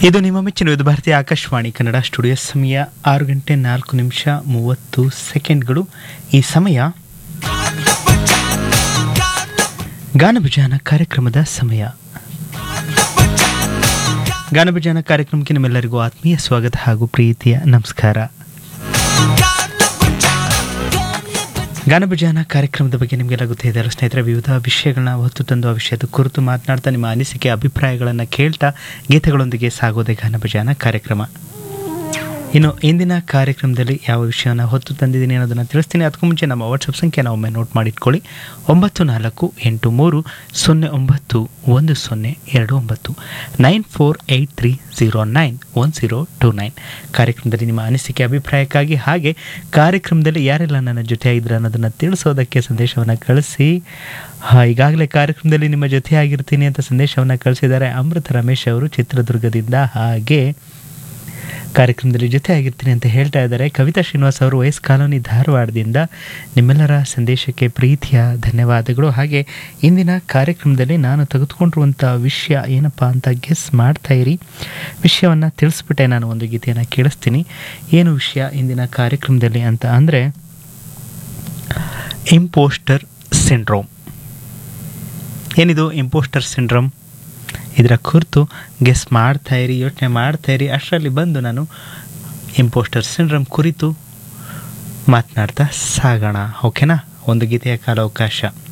ಇದು ನಿಮ್ಮ ಮೆಚ್ಚಿನ ವಿವಿಧ ಭಾರತೀಯ ಆಕಾಶವಾಣಿ ಕನ್ನಡ ಸ್ಟುಡಿಯೋ ಸಮಯ ಆರು ಗಂಟೆ ನಾಲ್ಕು ನಿಮಿಷ ಮೂವತ್ತು ಸೆಕೆಂಡ್ಗಳು ಈ ಸಮಯ ಗಾನಭಜಾನ ಕಾರ್ಯಕ್ರಮದ ಸಮಯ ಗಾನಭಜಾನ ಕಾರ್ಯಕ್ರಮಕ್ಕೆ ನಿಮ್ಮೆಲ್ಲರಿಗೂ ಆತ್ಮೀಯ ಸ್ವಾಗತ ಹಾಗೂ ಪ್ರೀತಿಯ ನಮಸ್ಕಾರ ಗಾನಭಜಾನ ಕಾರ್ಯಕ್ರಮದ ಬಗ್ಗೆ ನಿಮಗೆಲ್ಲ ಗೊತ್ತಿದೆ ಅಲ್ಲ ಸ್ನೇಹಿತರೆ ವಿವಿಧ ವಿಷಯಗಳನ್ನ ಹೊತ್ತು ತಂದು ಆ ವಿಷಯದ ಕುರಿತು ಮಾತನಾಡ್ತಾ ನಿಮ್ಮ ಅನಿಸಿಕೆ ಅಭಿಪ್ರಾಯಗಳನ್ನು ಕೇಳ್ತಾ ಗೀತೆಗಳೊಂದಿಗೆ ಸಾಗೋದೆ ಗಾನಭಜಾನ ಕಾರ್ಯಕ್ರಮ ಇನ್ನು ಇಂದಿನ ಕಾರ್ಯಕ್ರಮದಲ್ಲಿ ಯಾವ ವಿಷಯನ ಹೊತ್ತು ತಂದಿದ್ದೀನಿ ಅನ್ನೋದನ್ನು ತಿಳಿಸ್ತೀನಿ ಅದಕ್ಕೂ ಮುಂಚೆ ನಮ್ಮ ವಾಟ್ಸಪ್ ಸಂಖ್ಯೆನ ಒಮ್ಮೆ ನೋಟ್ ಮಾಡಿಟ್ಕೊಳ್ಳಿ ಒಂಬತ್ತು ನಾಲ್ಕು ಎಂಟು ಮೂರು ಸೊನ್ನೆ ಒಂಬತ್ತು ಒಂದು ಸೊನ್ನೆ ಎರಡು ಒಂಬತ್ತು nine four eight three zero nine one zero two nine ಕಾರ್ಯಕ್ರಮದಲ್ಲಿ ನಿಮ್ಮ ಅನಿಸಿಕೆ ಅಭಿಪ್ರಾಯಕ್ಕಾಗಿ ಹಾಗೆ ಕಾರ್ಯಕ್ರಮದಲ್ಲಿ ಯಾರೆಲ್ಲ ನನ್ನ ಜೊತೆ ಆಗಿದ್ರು ಅನ್ನೋದನ್ನು ತಿಳಿಸೋದಕ್ಕೆ ಸಂದೇಶವನ್ನು ಕಳಿಸಿ ಹಾ, ಈಗಾಗಲೇ ಕಾರ್ಯಕ್ರಮದಲ್ಲಿ ನಿಮ್ಮ ಜೊತೆ ಆಗಿರ್ತೀನಿ ಅಂತ ಸಂದೇಶವನ್ನು ಕಳಿಸಿದ್ದಾರೆ ಅಮೃತ ರಮೇಶ್ ಅವರು ಚಿತ್ರದುರ್ಗದಿಂದ ಹಾಗೆ ಕಾರ್ಯಕ್ರಮದಲ್ಲಿ ಜೊತೆ ಆಗಿರ್ತೀನಿ ಅಂತ ಹೇಳ್ತಾ ಇದ್ದಾರೆ ಕವಿತಾ ಶ್ರೀನಿವಾಸ್ ಅವರು ವಯಸ್ ಕಾಲೋನಿ ಧಾರವಾಡದಿಂದ ನಿಮ್ಮೆಲ್ಲರ ಸಂದೇಶಕ್ಕೆ ಪ್ರೀತಿಯ ಧನ್ಯವಾದಗಳು ಹಾಗೆ ಇಂದಿನ ಕಾರ್ಯಕ್ರಮದಲ್ಲಿ ನಾನು ತೆಗೆದುಕೊಂಡಿರುವಂಥ ವಿಷಯ ಏನಪ್ಪ ಅಂತ ಗೆಸ್ ಮಾಡ್ತಾ ಇರಿ ವಿಷಯವನ್ನು ತಿಳಿಸ್ಬಿಟ್ಟೆ ನಾನು ಒಂದು ಗೀತೆಯನ್ನು ಕೇಳಿಸ್ತೀನಿ ಏನು ವಿಷಯ ಇಂದಿನ ಕಾರ್ಯಕ್ರಮದಲ್ಲಿ ಅಂತ ಅಂದರೆ ಇಂಪೋಸ್ಟರ್ ಸಿಂಡ್ರೋಮ್ ಏನಿದು ಇಂಪೋಸ್ಟರ್ ಸಿಂಡ್ರೋಮ್ ಇದರ ಕುರಿತು ಗೆಸ್ ಮಾಡ್ತಾ ಇರಿ ಯೋಚನೆ ಮಾಡ್ತಾ ಇರಿ ಅಷ್ಟರಲ್ಲಿ ಬಂದು ನಾನು ಇಂಪೋಸ್ಟರ್ ಸಿಂಡ್ರಮ್ ಕುರಿತು ಮಾತನಾಡ್ತಾ ಸಾಗೋಣ ಓಕೆನಾ ಒಂದು ಗೀತೆಯ ಕಾಲಾವಕಾಶ